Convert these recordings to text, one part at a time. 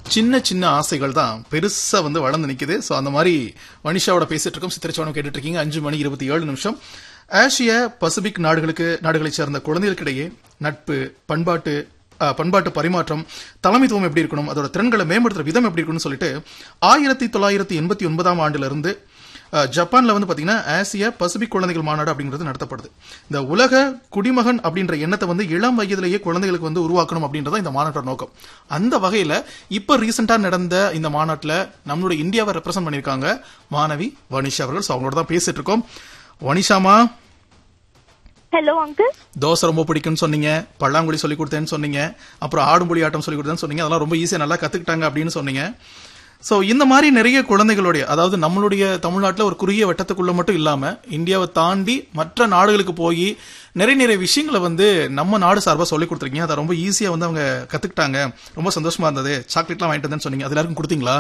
சின்ன சின்ன ஆசைகள் தான் பெருசா வந்து வளர்ந்து நிக்குது சோ அந்த மாதிரி வனிஷாவோட பேசிட்டு இருக்கோம் சித்திரச்சவனம் கேட்டுட்டு இருக்கீங்க அஞ்சு மணி இருபத்தி ஏழு நிமிஷம் ஆசிய பசிபிக் நாடுகளுக்கு நாடுகளைச் சேர்ந்த குழந்தைகளுக்கிடையே நட்பு பண்பாட்டு அஹ், பண்பாட்டு பரிமாற்றம் தலைமைத்துவம் எப்படி இருக்கணும் அதோட திறன்களை மேம்படுத்துற விதம் எப்படி இருக்கணும்னு சொல்லிட்டு ஆயிரத்தி தொள்ளாயிரத்தி எண்பத்தி ஒன்பதாம் ஆண்டுல இருந்து அஹ், ஜப்பான்ல வந்து பாத்தீங்கன்னா ஆசிய பசிபிக் குழந்தைகள் மாநாடு அப்படிங்கிறது நடத்தப்படுது இந்த உலக குடிமகன் அப்படின்ற எண்ணத்தை வந்து இளம் வயதிலேயே குழந்தைகளுக்கு வந்து உருவாக்கணும் அப்படின்றத இந்த மாநாட்டோட நோக்கம் அந்த வகையில இப்ப ரீசெண்டா நடந்த இந்த மாநாட்டுல நம்மளுடைய இந்தியாவை ரெப்ரசென்ட் பண்ணிருக்காங்க மாணவி வனிஷா அவர்கள் So, அவங்களோட தான் பேசிட்டு இருக்கோம் வனிஷாமா ஹலோ அங்கிள் தோசை ரொம்ப பிடிக்கும்னு சொன்னீங்க பல்லாங்குழி சொல்லி கொடுத்தேன்னு சொன்னீங்க அப்புறம் ஆடும்புலி ஆட்டம் சொல்லி கொடுத்தேன்னு சொன்னீங்க அதெல்லாம் ரொம்ப ஈஸியா நல்லா கத்துக்கிட்டாங்க அப்படின்னு சொன்னீங்க சோ இந்த மாதிரி நிறைய குழந்தைகளுடைய அதாவது நம்மளுடைய தமிழ்நாட்டுல ஒரு குறுகிய வட்டத்துக்குள்ள மட்டும் இல்லாம இந்தியாவை தாண்டி மற்ற நாடுகளுக்கு போய் நிறைய நிறைய விஷயங்களை வந்து நம்ம நாடு சார்பா சொல்லி கொடுத்துருக்கீங்க அதை ரொம்ப ஈஸியா வந்து அவங்க கத்துக்கிட்டாங்க ரொம்ப சந்தோஷமா இருந்தது சாக்லேட்லாம் வாங்கிட்டு வந்தேன்னு சொன்னீங்க அது எல்லாருக்கும் கொடுத்தீங்களா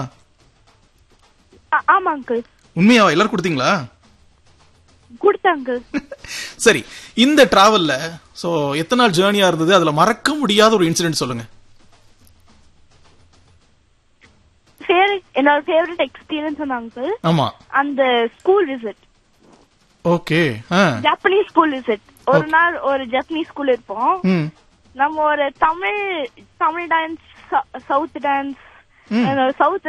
ஆமா அங்கிள் உண்மையா எல்லாரும் கொடுத்தீங்களா கொடுத்த அங்கிள் சரி இந்த டிராவல்ல சோ எத்தனை நாள் ஜேர்னியா இருந்தது அதுல மறக்க முடியாத ஒரு இன்சிடென்ட் சொல்லுங்க ஃபேவரட் என்னோட ஃபேவரட் எக்ஸ்பீரியன்ஸ் வந்து அங்கிள் ஆமா அந்த school visit okay Japanese school visit ஒரு நாள் ஒரு ஜப்பனீஸ் ஸ்கூல் இருப்போம் ம் நம்ம ஒரு Tamil Tamil dance south dance south